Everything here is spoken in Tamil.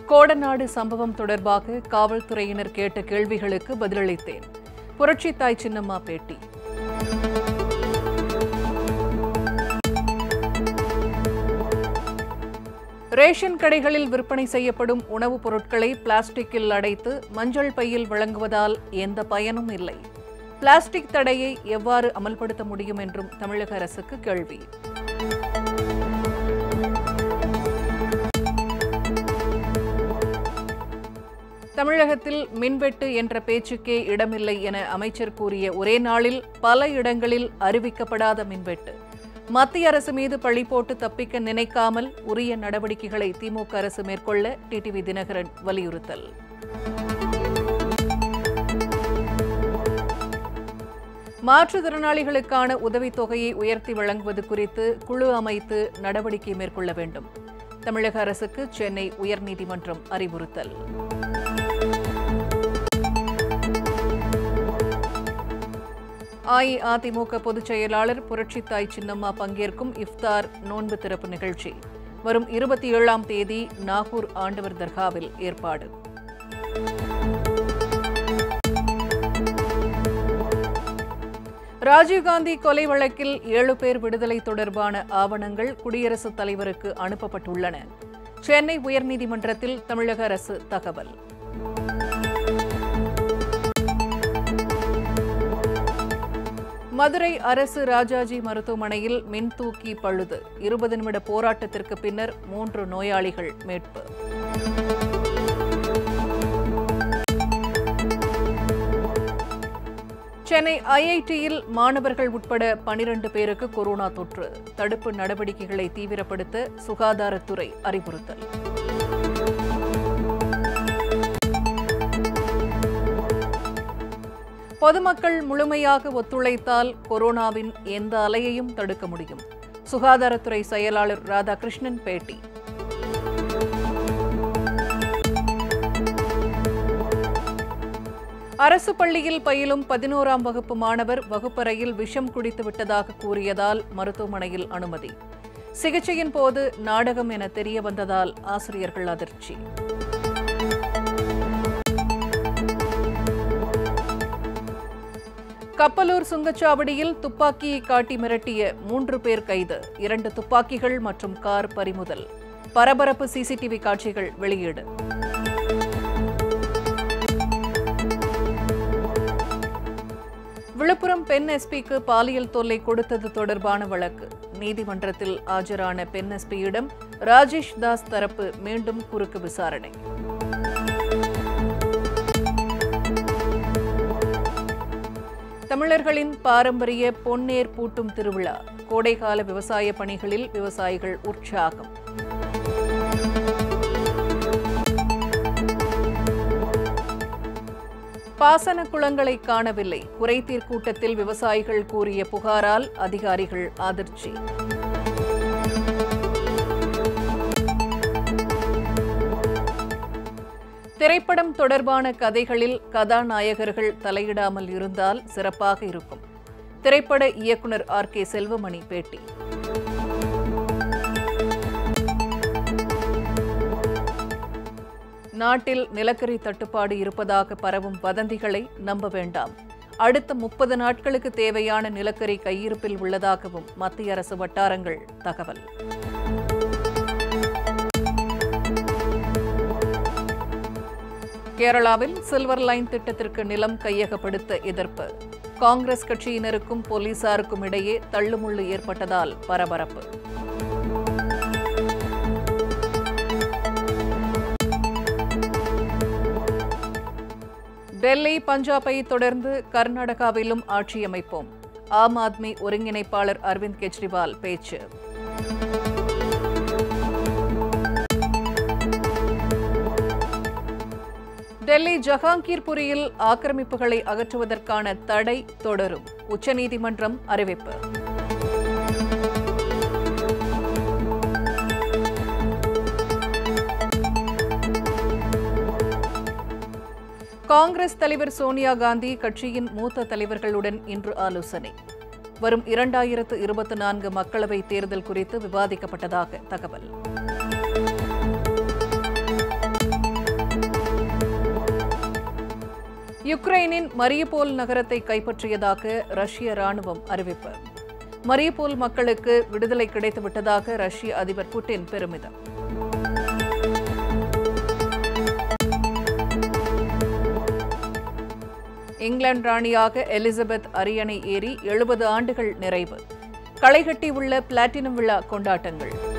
கோடநாடு சம்பவம் தொடர்பாக காவல்துறையினர் கேட்ட கேள்விகளுக்கு பதிலளித்தேன் புரட்சி தாய் சின்னம்மா பேட்டி ரேஷன் கடைகளில் விற்பனை செய்யப்படும் உணவுப் பொருட்களை பிளாஸ்டிக்கில் அடைத்து மஞ்சள் பையில் வழங்குவதால் எந்த பயனும் இல்லை பிளாஸ்டிக் தடையை எவ்வாறு அமல்படுத்த முடியும் என்றும் தமிழக அரசுக்கு கேள்வி தமிழகத்தில் மின்வெட்டு என்ற பேச்சுக்கே இடமில்லை என அமைச்சர் கூறிய ஒரே நாளில் பல இடங்களில் அறிவிக்கப்படாத மின்வெட்டு மத்திய அரசு மீது பழி போட்டு தப்பிக்க நினைக்காமல் உரிய நடவடிக்கைகளை திமுக அரசு மேற்கொள்ள டிடிவி தினகரன் வலியுறுத்தல் மாற்றுத்திறனாளிகளுக்கான உதவித்தொகையை உயர்த்தி வழங்குவது குறித்து குழு அமைத்து நடவடிக்கை மேற்கொள்ள வேண்டும் தமிழக அரசுக்கு சென்னை உயர்நீதிமன்றம் அறிவுறுத்தல் அஇஅதிமுக பொதுச் செயலாளர் புரட்சித்தாய் சின்னம்மா பங்கேற்கும் இஃப்தார் நோன்பு திறப்பு நிகழ்ச்சி வரும் இருபத்தி ஏழாம் தேதி நாகூர் ஆண்டவர் தர்காவில் ஏற்பாடு ராஜீவ்காந்தி கொலை வழக்கில் ஏழு பேர் விடுதலை தொடர்பான ஆவணங்கள் குடியரசுத் தலைவருக்கு அனுப்பப்பட்டுள்ளன சென்னை உயர்நீதிமன்றத்தில் தமிழக அரசு தகவல் மதுரை அரசு ராஜாஜி மருத்துவமனையில் மின்தூக்கி பழுது இருபது நிமிட போராட்டத்திற்கு பின்னர் மூன்று நோயாளிகள் மீட்பு சென்னை ஐஐடியில் மாணவர்கள் உட்பட பனிரண்டு பேருக்கு கொரோனா தொற்று தடுப்பு நடவடிக்கைகளை தீவிரப்படுத்த சுகாதாரத்துறை அறிவுறுத்தல் பொதுமக்கள் முழுமையாக ஒத்துழைத்தால் கொரோனாவின் எந்த அலையையும் தடுக்க முடியும் சுகாதாரத்துறை செயலாளர் ராதாகிருஷ்ணன் பேட்டி அரசு பள்ளியில் பயிலும் பதினோராம் வகுப்பு மாணவர் வகுப்பறையில் விஷம் குடித்து விட்டதாக கூறியதால் மருத்துவமனையில் அனுமதி சிகிச்சையின் போது நாடகம் என தெரிய வந்ததால் ஆசிரியர்கள் அதிர்ச்சி கப்பலூர் சுங்கச்சாவடியில் துப்பாக்கியை காட்டி மிரட்டிய மூன்று பேர் கைது இரண்டு துப்பாக்கிகள் மற்றும் கார் பறிமுதல் பரபரப்பு சிசிடிவி காட்சிகள் வெளியீடு விழுப்புரம் பெண் எஸ்பிக்கு பாலியல் தொல்லை கொடுத்தது தொடர்பான வழக்கு நீதிமன்றத்தில் ஆஜரான பெண் எஸ்பியிடம் ராஜேஷ் தாஸ் தரப்பு மீண்டும் குறுக்கு விசாரணை தமிழர்களின் பாரம்பரிய பொன்னேர் பூட்டும் திருவிழா கோடைகால விவசாய பணிகளில் விவசாயிகள் உற்சாகம் பாசன குளங்களை காணவில்லை குறைதீர் கூட்டத்தில் விவசாயிகள் கூறிய புகாரால் அதிகாரிகள் அதிர்ச்சி திரைப்படம் தொடர்பான கதைகளில் கதாநாயகர்கள் தலையிடாமல் இருந்தால் சிறப்பாக இருக்கும் திரைப்பட இயக்குனர் ஆர் கே செல்வமணி பேட்டி நாட்டில் நிலக்கரி தட்டுப்பாடு இருப்பதாக பரவும் வதந்திகளை நம்ப வேண்டாம் அடுத்த முப்பது நாட்களுக்கு தேவையான நிலக்கரி கையிருப்பில் உள்ளதாகவும் மத்திய அரசு வட்டாரங்கள் தகவல் கேரளாவில் சில்வர் லைன் திட்டத்திற்கு நிலம் கையகப்படுத்த எதிர்ப்பு காங்கிரஸ் கட்சியினருக்கும் போலீசாருக்கும் இடையே தள்ளுமுள்ளு ஏற்பட்டதால் பரபரப்பு டெல்லி பஞ்சாபை தொடர்ந்து கர்நாடகாவிலும் ஆட்சி அமைப்போம் ஆம் ஆத்மி ஒருங்கிணைப்பாளர் அரவிந்த் கெஜ்ரிவால் பேச்சு டெல்லி ஜஹாங்கீர்புரியில் ஆக்கிரமிப்புகளை அகற்றுவதற்கான தடை தொடரும் உச்சநீதிமன்றம் அறிவிப்பு காங்கிரஸ் தலைவர் சோனியா காந்தி கட்சியின் மூத்த தலைவர்களுடன் இன்று ஆலோசனை வரும் இரண்டாயிரத்து இருபத்தி நான்கு மக்களவைத் தேர்தல் குறித்து விவாதிக்கப்பட்டதாக தகவல் யுக்ரைனின் மரியபோல் நகரத்தை கைப்பற்றியதாக ரஷ்ய ராணுவம் அறிவிப்பு மரியபோல் மக்களுக்கு விடுதலை கிடைத்துவிட்டதாக ரஷ்ய அதிபர் புட்டின் பெருமிதம் இங்கிலாந்து ராணியாக எலிசபெத் அரியணை ஏறி எழுபது ஆண்டுகள் நிறைவு களைகட்டி உள்ள பிளாட்டினம் விழா கொண்டாட்டங்கள்